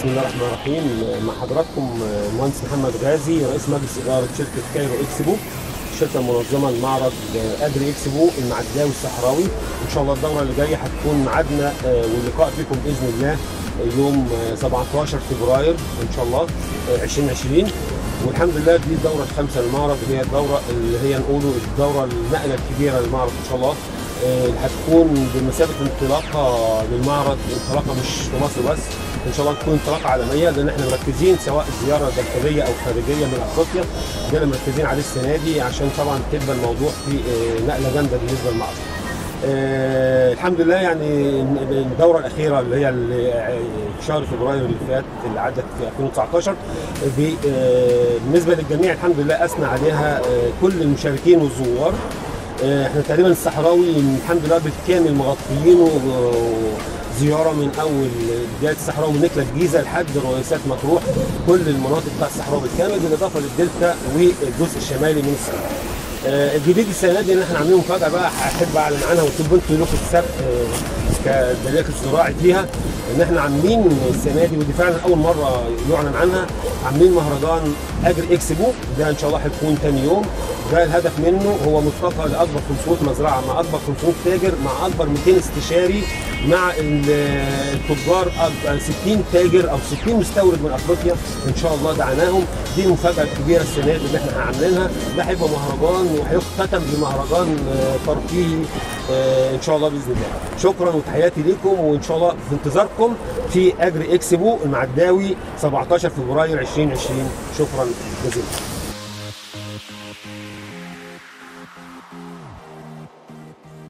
بسم الله الرحمن الرحيم مع حضراتكم المهندس محمد غازي رئيس مجلس اداره شركه كايرو اكسبو الشركه المنظمه لمعرض اجري اكسبو المعداوي الصحراوي ان شاء الله الدوره اللي جايه هتكون ميعادنا واللقاء بكم باذن الله يوم 17 فبراير ان شاء الله 2020 والحمد لله دي الدوره الخامسه للمعرض هي الدوره اللي هي نقوله الدوره النقله الكبيره للمعرض ان شاء الله هتكون بمثابه انطلاقه للمعرض انطلاقه مش في مصر بس ان شاء الله تكون انطلاقه عالميه لان احنا مركزين سواء زياره داخليه او خارجيه من افريقيا ده اللي مركزين عليه السنه دي عشان طبعا تبقى الموضوع في نقله جامده بالنسبه للمعرض. آه الحمد لله يعني الدوره الاخيره اللي هي في شهر فبراير اللي فات اللي عدت في 2019 آه بالنسبه للجميع الحمد لله اثنى عليها آه كل المشاركين والزوار احنا تقريبا الصحراوي الحمد لله بالكامل مغطيينه زياره من اول بدايه الصحراوي من نكله الجيزه لحد رؤيسات مطروح كل المناطق بتاع الصحراوي بالكامل بالاضافه للدلتا والجزء الشمالي من الصحراء. الجديد السنه دي ان احنا عاملين مفاجاه بقى احب اعلن عنها وتبقوا انتوا لكم السبق كدليل الزراعي فيها ان احنا عاملين السنه دي ودي فعلا اول مره يعلن عنها عاملين مهرجان اجري اكسبو ده ان شاء الله هيكون ثاني يوم ده الهدف منه هو ملتقى لاكبر 500 مزرعه مع اكبر 500 تاجر مع اكبر 200 استشاري مع التجار 60 تاجر او 60 مستورد من افريقيا ان شاء الله دعاناهم دي المفاجاه الكبيره السنه دي اللي احنا عاملينها ده هيبقى مهرجان وهيختتم بمهرجان ترفيهي ان شاء الله باذن الله شكرا وتحياتي لكم وان شاء الله في انتظاركم في اجري اكسبو المعداوي 17 فبراير 2020 شكرا جزيلا